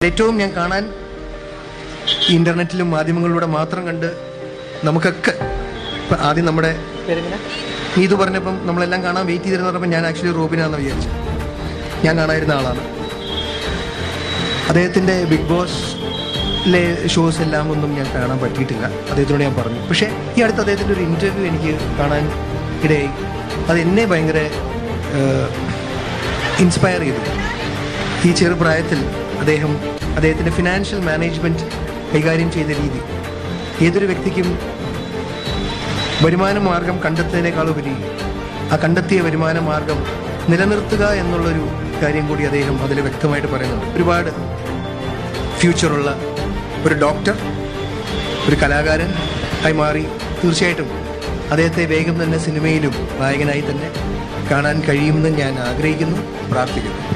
ഏറ്റവും ഞാൻ കാണാൻ ഈ ഇന്റർനെറ്റിലും മാധ്യമങ്ങളിലൂടെ മാത്രം കണ്ട് നമുക്കൊക്കെ ഇപ്പൊ ആദ്യം നമ്മുടെ നീതു പറഞ്ഞപ്പം നമ്മളെല്ലാം കാണാൻ വെയിറ്റ് ചെയ്തിരുന്ന പറഞ്ഞപ്പോൾ ഞാൻ ആക്ച്വലി റോബിനാന്ന് വിചാരിച്ചു ഞാൻ കാണാതിരുന്ന ആളാണ് അദ്ദേഹത്തിൻ്റെ ബിഗ് ബോസിലെ ഷോസ് എല്ലാം ഒന്നും ഞാൻ കാണാൻ പറ്റിയിട്ടില്ല അദ്ദേഹത്തിനോട് ഞാൻ പറഞ്ഞു പക്ഷേ ഈ അടുത്ത് അദ്ദേഹത്തിൻ്റെ ഒരു ഇൻ്റർവ്യൂ എനിക്ക് കാണാൻ ഇടയായി അത് എന്നെ ഭയങ്കര ഇൻസ്പയർ ചെയ്തു ഈ ചെറുപ്രായത്തിൽ അദ്ദേഹം അദ്ദേഹത്തിൻ്റെ ഫിനാൻഷ്യൽ മാനേജ്മെൻറ്റ് കൈകാര്യം ചെയ്ത രീതി ഏതൊരു വ്യക്തിക്കും വരുമാന മാർഗം കണ്ടെത്തുന്നതിനേക്കാളുപരി ആ കണ്ടെത്തിയ വരുമാന മാർഗം നിലനിർത്തുക എന്നുള്ളൊരു കാര്യം കൂടി അദ്ദേഹം അതിൽ വ്യക്തമായിട്ട് പറയുന്നുണ്ട് ഒരുപാട് ഫ്യൂച്ചറുള്ള ഒരു ഡോക്ടർ ഒരു കലാകാരൻ ആയി മാറി തീർച്ചയായിട്ടും അദ്ദേഹത്തെ വേഗം തന്നെ സിനിമയിലും നായകനായി തന്നെ കാണാൻ കഴിയുമെന്ന് ഞാൻ ആഗ്രഹിക്കുന്നു പ്രാർത്ഥിക്കുന്നു